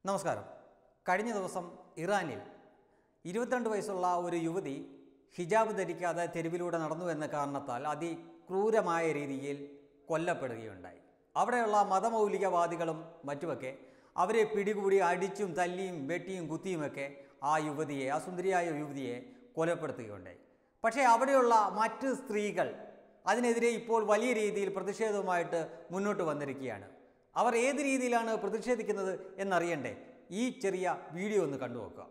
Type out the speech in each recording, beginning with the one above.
നമസ്കാരം കഴിഞ്ഞ ദിവസം ഇറാനിൽ ഇരുപത്തിരണ്ട് വയസ്സുള്ള ഒരു യുവതി ഹിജാബ് ധരിക്കാതെ തെരുവിലൂടെ നടന്നു എന്ന കാരണത്താൽ അതിക്രൂരമായ രീതിയിൽ കൊല്ലപ്പെടുകയുണ്ടായി അവിടെയുള്ള മതമൗലികവാദികളും മറ്റുമൊക്കെ അവരെ പിടികൂടി അടിച്ചും തല്ലിയും വെട്ടിയും കുത്തിയുമൊക്കെ ആ യുവതിയെ ആ സുന്ദരിയായ യുവതിയെ കൊലപ്പെടുത്തുകയുണ്ടായി പക്ഷേ അവിടെയുള്ള മറ്റ് സ്ത്രീകൾ അതിനെതിരെ ഇപ്പോൾ വലിയ രീതിയിൽ പ്രതിഷേധവുമായിട്ട് മുന്നോട്ട് വന്നിരിക്കുകയാണ് അവർ ഏത് രീതിയിലാണ് പ്രതിഷേധിക്കുന്നത് എന്നറിയണ്ടേ ഈ ചെറിയ വീഡിയോ ഒന്ന് കണ്ടു നോക്കുക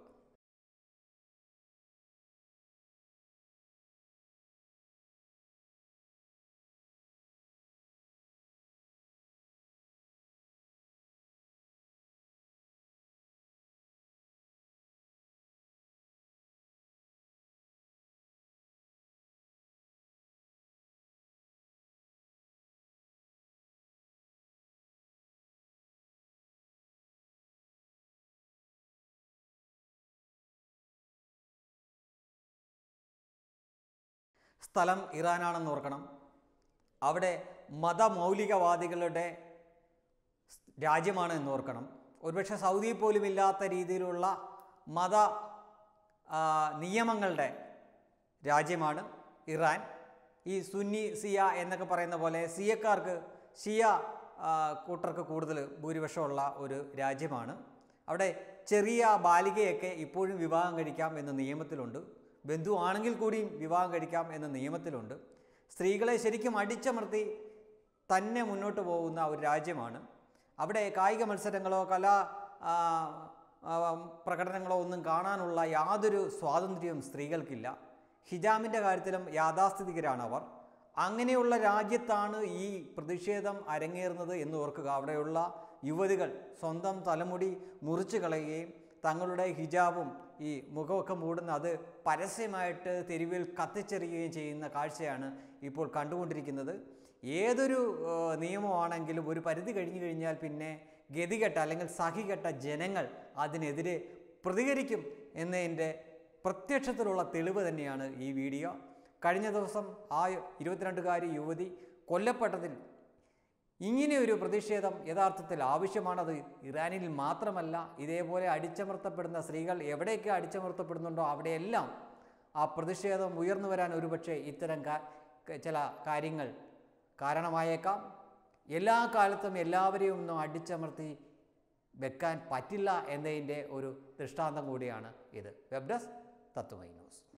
സ്ഥലം ഇറാനാണെന്ന് ഓർക്കണം അവിടെ മതമൗലികവാദികളുടെ രാജ്യമാണ് എന്ന് ഓർക്കണം ഒരുപക്ഷെ സൗദിയിൽ പോലും ഇല്ലാത്ത രീതിയിലുള്ള മത ആ, നിയമങ്ങളുടെ രാജ്യമാണ് ഇറാൻ ഈ സുന്നി സിയ എന്നൊക്കെ പറയുന്ന പോലെ സിയക്കാർക്ക് ഷിയ ആ, കൂട്ടർക്ക് കൂടുതൽ ഭൂരിപക്ഷമുള്ള ഒരു രാജ്യമാണ് അവിടെ ചെറിയ ബാലികയൊക്കെ ഇപ്പോഴും വിവാഹം കഴിക്കാം എന്ന നിയമത്തിലുണ്ട് ബന്ധു ആണെങ്കിൽ കൂടിയും വിവാഹം കഴിക്കാം എന്ന നിയമത്തിലുണ്ട് സ്ത്രീകളെ ശരിക്കും അടിച്ചമർത്തി തന്നെ മുന്നോട്ട് പോകുന്ന ഒരു രാജ്യമാണ് അവിടെ കായിക മത്സരങ്ങളോ കലാ ആ, ആ, പ്രകടനങ്ങളോ ഒന്നും കാണാനുള്ള യാതൊരു സ്വാതന്ത്ര്യവും സ്ത്രീകൾക്കില്ല ഹിജാമിൻ്റെ കാര്യത്തിലും യാഥാസ്ഥിതികരാണ് അവർ അങ്ങനെയുള്ള രാജ്യത്താണ് ഈ പ്രതിഷേധം അരങ്ങേറുന്നത് എന്ന് ഓർക്കുക അവിടെയുള്ള യുവതികൾ സ്വന്തം തലമുടി മുറിച്ച് കളയുകയും തങ്ങളുടെ ഹിജാബും ഈ മുഖമൊക്കെ മൂടുന്ന അത് പരസ്യമായിട്ട് തെരുവിൽ കത്തിച്ചെറിയുകയും ചെയ്യുന്ന കാഴ്ചയാണ് ഇപ്പോൾ കണ്ടുകൊണ്ടിരിക്കുന്നത് ഏതൊരു ഏഹ്, നിയമമാണെങ്കിലും ഒരു പരിധി കഴിഞ്ഞു കഴിഞ്ഞാൽ പിന്നെ ഗതികെട്ട അല്ലെങ്കിൽ സഹികെട്ട ജനങ്ങൾ അതിനെതിരെ പ്രതികരിക്കും എന്നതിൻ്റെ പ്രത്യക്ഷത്തിലുള്ള തെളിവ് തന്നെയാണ് ഈ വീഡിയോ കഴിഞ്ഞ ദിവസം ആ ഇരുപത്തിരണ്ടുകാരി യുവതി കൊല്ലപ്പെട്ടതിൽ ഇങ്ങനെയൊരു പ്രതിഷേധം യഥാർത്ഥത്തിൽ ആവശ്യമാണത് ഇറാനിൽ മാത്രമല്ല ഇതേപോലെ അടിച്ചമർത്തപ്പെടുന്ന സ്ത്രീകൾ എവിടെയൊക്കെ അടിച്ചമർത്തപ്പെടുന്നുണ്ടോ അവിടെയെല്ലാം ആ പ്രതിഷേധം ഉയർന്നു വരാൻ ഒരുപക്ഷെ ഇത്തരം കാ- ചില കാര്യങ്ങൾ കാരണമായേക്കാം എല്ലാ കാലത്തും എല്ലാവരെയും ഒന്നും അടിച്ചമർത്തി വെക്കാൻ പറ്റില്ല എന്നതിൻ്റെ ഒരു ദൃഷ്ടാന്തം കൂടിയാണ് ഇത് വെബ് ഡെസ്ക് തത്വമൈ ന്യൂസ്